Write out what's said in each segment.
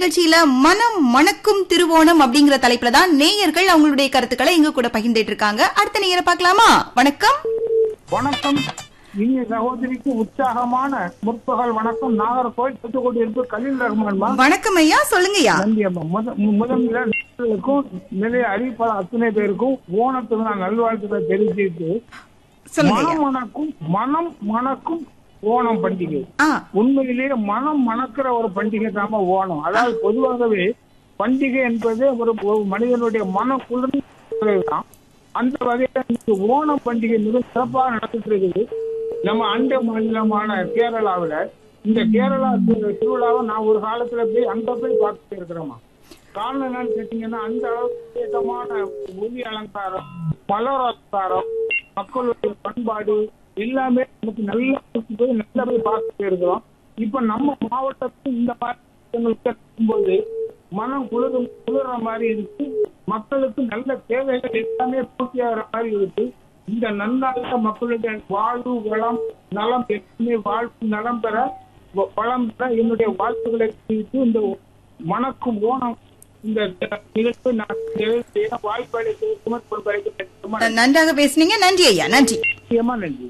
நிகழ்ச்சியில மனம் மணக்கும் திருவோணம் அப்படிங்கிற தலைப்புல தான் நேயர்கள் அவங்களுடைய கருத்துக்களை எங்க கூட பகிர்ந்துட்டு இருக்காங்க அடுத்த நேயரை பார்க்கலாமா வணக்கம் வணக்கம் இனிய சகோதரிக்கு உற்சாகமான முற்பகல் வணக்கம் நாகர்கோவில் தூத்துக்குடி இருக்கு கலீல் ரஹ்மான்மா வணக்கம் ஐயா சொல்லுங்கய்யா நன்றி அம்மா முத- முதல்ல நேயர்களுக்கும் நிறைய அறிவிப்பாளர் அத்தனை பேருக்கும் ஓணத்துக்கு நான் நல்வாழ்த்துக்களை தெரிவிச்சுட்டு சொல்லுங்க ஐயா மனம் மணக்கும் மனம் மணக்கும் ஓணம் பண்டிகை ஆ உண்மையிலேயே மனம் மணக்கிற ஒரு பண்டிகை தாம ஓணம் அதாவது பொதுவாகவே பண்டிகை என்பது ஒரு ஒரு மனிதனுடைய மன குளிர்ந்து தான் அந்த வகையில இந்த ஓணம் பண்டிகை மிக சிறப்பாக நடந்துட்டு இருக்குது நம்ம அண்டை மாநிலமான கேரளாவுல இந்த கேரளா தி- திருவிழாவை நான் ஒரு காலத்துல போய் அங்க போய் பார்த்துட்டு இருக்கிறோமா காரணம் என்னன்னு கேட்டீங்கன்னா அந்த அளவுக்கு விசேஷமான ஒலி அலங்காரம் மலர் அலங்காரம் மக்களுடைய பண்பாடு எல்லாமே நமக்கு நல்லா பிடிச்சு போய் நல்லா போய் பார்த்துட்டு இருக்கிறோம் இப்ப நம்ம மாவட்டத்தில் இந்த மாதிரி போது மனம் குளிரும் குளிர்ற மாதிரி இருக்கு மக்களுக்கு நல்ல தேவைகள் எல்லாமே பூர்த்தி ஆகிற மாதிரி இருக்கு இந்த நன்னாள மக்களுடைய வாழ்வு வளம் நலம் எல்லாமே வாழ்வு நலம் பெற வ- வளம் பெற என்னுடைய வாழ்த்துக்களை தெரிவித்து இந்த மணக்கும் ஓணம் இந்த நிகழ்வு நான் செய்ய வாய்ப்பு அளித்து குமர் பொறுப்பளிக்க நன்றாக பேசுனீங்க நன்றி ஐயா நன்றி நிச்சயமா நன்றி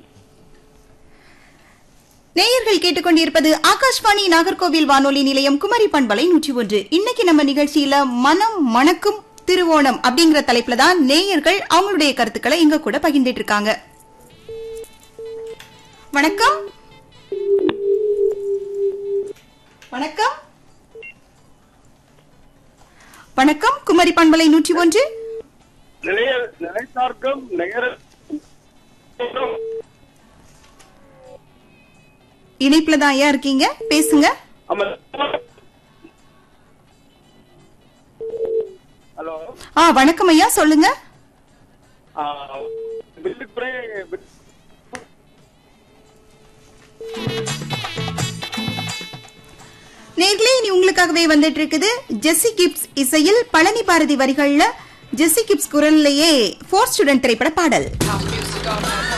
நேயர்கள் கேட்டுக்கொண்டிருப்பது ஆகாஷ்வாணி நாகர்கோவில் வானொலி நிலையம் குமரி பண்பலை நூற்றி ஒன்று இன்னைக்கு நம்ம நிகழ்ச்சியில மனம் மணக்கும் திருவோணம் அப்படிங்கிற தலைப்புல தான் நேயர்கள் அவங்களுடைய கருத்துக்களை எங்க கூட பகிர்ந்துட்டு இருக்காங்க வணக்கம் வணக்கம் வணக்கம் குமரி பண்பலை நூற்றி ஒன்று நிலைய நிலைத்தார்க்கும் நிகர இணைப்புல தான் ஐயா இருக்கீங்க பேசுங்க ஆமா. ஹலோ ஆ வணக்கம் ஐயா சொல்லுங்க ஆ, வில்லுக்குறை வில்- நேர்களே இனி உங்களுக்காகவே வந்துட்டு இருக்குது ஜெஸ்ஸி கிப்ஸ் இசையில் பழனி பாரதி வரிகள்ல ஜெஸ்ஸி கிப்ஸ் குரல்லையே ஃபோர் ஸ்டூடெண்ட் திரைப்பட பாடல் House music all night